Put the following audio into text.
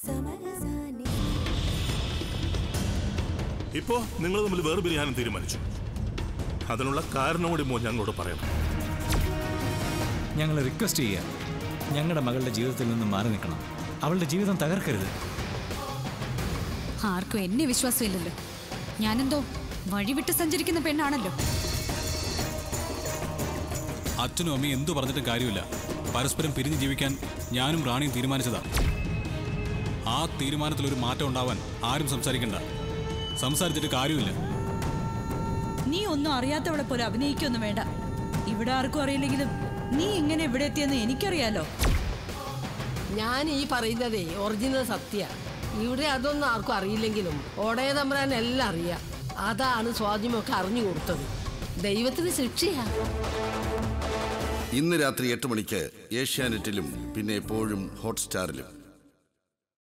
ഇപ്പോ നിങ്ങൾ തമ്മിൽ വേർപിരിയാനും തീരുമാനിച്ചു അതിനുള്ള കാരണം കൂടി മോ ഞങ്ങളോട് പറയണം ഞങ്ങൾ റിക്വസ്റ്റ് ചെയ്യുക ഞങ്ങളുടെ മകളുടെ ജീവിതത്തിൽ നിന്ന് മാറി നിൽക്കണം അവളുടെ ജീവിതം തകർക്കരുത് ആർക്കും എന്നെ വിശ്വാസമില്ലല്ലോ ഞാനെന്തോ വഴിവിട്ട് സഞ്ചരിക്കുന്ന പെണ്ണാണല്ലോ അച്ഛനും അമ്മയും എന്തു പറഞ്ഞിട്ടും കാര്യമില്ല പരസ്പരം പിരിഞ്ഞ് ജീവിക്കാൻ ഞാനും റാണിയും തീരുമാനിച്ചതാ ആ തീരുമാനത്തിൽ ഒരു മാറ്റം ഉണ്ടാവാൻ ആരും സംസാരിക്കണ്ട സംസാരിച്ചിട്ട് കാര്യമില്ല നീ ഒന്നും അറിയാത്തവളെ പോലെ അഭിനയിക്കൊന്നും വേണ്ട ഇവിടെ ആർക്കും അറിയില്ലെങ്കിലും നീ ഇങ്ങനെ ഇവിടെ എത്തിയെന്ന് എനിക്കറിയാലോ ഞാൻ ഈ പറയുന്നതേ ഒറിജിനൽ സത്യ ഇവിടെ അതൊന്നും ആർക്കും അറിയില്ലെങ്കിലും ഓടയ തമ്പുരാൻ എല്ലാം അറിയാം അതാണ് സ്വാധീനമൊക്കെ അറിഞ്ഞു കൊടുത്തത് ദൈവത്തിന് ശിക്ഷയാ ഇന്ന് രാത്രി എട്ട് മണിക്ക് ഏഷ്യാനെറ്റിലും പിന്നെ എപ്പോഴും ഹോട്ട്സ്റ്റാറിലും